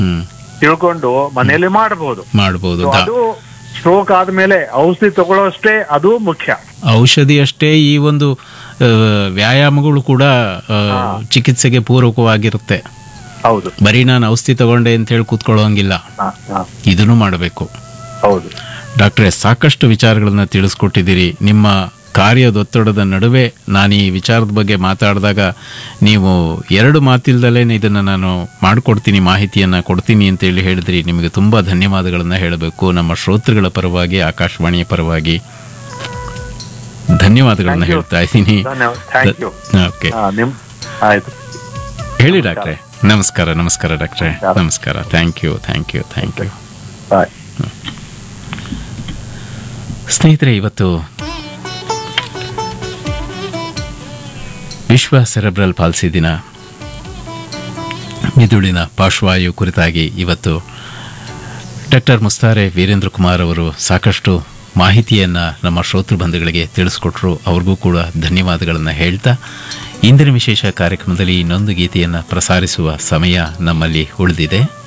ಹ್ಮ್ ತಿಳ್ಕೊಂಡು ಮನೆಯಲ್ಲಿ ಮಾಡಬಹುದು ಮಾಡ್ಬೋದು So ದಾ- ಅದು ಸ್ಟ್ರೋಕ್ ಆದ್ಮೇಲೆ ಔಷಧಿ ತಗೊಳ್ಳೋಷ್ಟೇ ಅದು ಮುಖ್ಯ ಔಷಧಿ ಅಷ್ಟೇ ಈ ಒಂದು ಆ, ವ್ಯಾಯಾಮಗಳು ಕೂಡ ಆ, ಚಿಕಿತ್ಸೆಗೆ ಪೂರಕವಾಗಿರುತ್ತೆ ಹೌದು ಬರೀ ನಾನು ಔಷಧಿ ತಗೊಂಡೆ ಅಂತ ಹೇಳಿ ಕೂತ್ಕೊಳ್ಳೋಂಗಿಲ್ಲ ಹಾ, ಹಾ, ಇದನ್ನು ಮಾಡಬೇಕು ಹೌದು ಡಾಕ್ಟ್ರೆ ಸಾಕಷ್ಟು ವಿಚಾರಗಳನ್ನ ತಿಳಿಸ್ಕೊಟ್ಟಿದ್ದೀರಿ ನಿಮ್ಮ ಕಾರ್ಯದೊತ್ತಡದ ನಡುವೆ ನಾನು ಈ ವಿಚಾರದ ಬಗ್ಗೆ ಮಾತಾಡಿದಾಗ ನೀವು ಎರಡು ಮಾತಿಲ್ದಲೇ ಇದನ್ನು ನಾನು ಮಾಡಿಕೊಡ್ತೀನಿ ಮಾಹಿತಿಯನ್ನು ಕೊಡ್ತೀನಿ ಅಂತೇಳಿ ಹೇಳಿದ್ರಿ ನಿಮಗೆ ತುಂಬ ಧನ್ಯವಾದಗಳನ್ನು ಹೇಳಬೇಕು ನಮ್ಮ ಶ್ರೋತೃಗಳ ಪರವಾಗಿ ಆಕಾಶವಾಣಿಯ ಪರವಾಗಿ ಧನ್ಯವಾದಗಳನ್ನ Thank you. ಹೇಳ್ತಾ ಇದ್ದೀನಿ ಧನ್ಯವಾದ ಥ್ಯಾಂಕ್ ಯು ಓಕೆ ನಿಮ್ ಆಯ್ತು ಹೇಳಿ ಡಾಕ್ಟ್ರೆ ನಮಸ್ಕಾರ ನಮಸ್ಕಾರ ಡಾಕ್ಟ್ರೆ ನಮಸ್ಕಾರ. ನಮಸ್ಕಾರ thank you thank you thank you bye ಸ್ನೇಹಿತರೆ ಇವತ್ತು ವಿಶ್ವ ಸೆರೆಬ್ರಲ್ ಪಾಲ್ಸಿ ದಿನ ಮಿದುಳಿನ ಪಾರ್ಶ್ವವಾಯು ಕುರಿತಾಗಿ ಇವತ್ತು ಡಾಕ್ಟರ್ ಮುಸ್ತಾರೆ ವೀರೇಂದ್ರ ಕುಮಾರ್ ಅವರು ಸಾಕಷ್ಟು ಮಾಹಿತಿಯನ್ನು ನಮ್ಮ ಶ್ರೋತೃ ಬಂಧುಗಳಿಗೆ ತಿಳಿಸ್ಕೊಟ್ರು ಅವ್ರಿಗೂ ಕೂಡ ಧನ್ಯವಾದಗಳನ್ನು ಹೇಳ್ತಾ ಇಂದಿನ ವಿಶೇಷ ಕಾರ್ಯಕ್ರಮದಲ್ಲಿ ಇನ್ನೊಂದು ಗೀತೆಯನ್ನು ಪ್ರಸಾರಿಸುವ ಸಮಯ ನಮ್ಮಲ್ಲಿ ಉಳಿದಿದೆ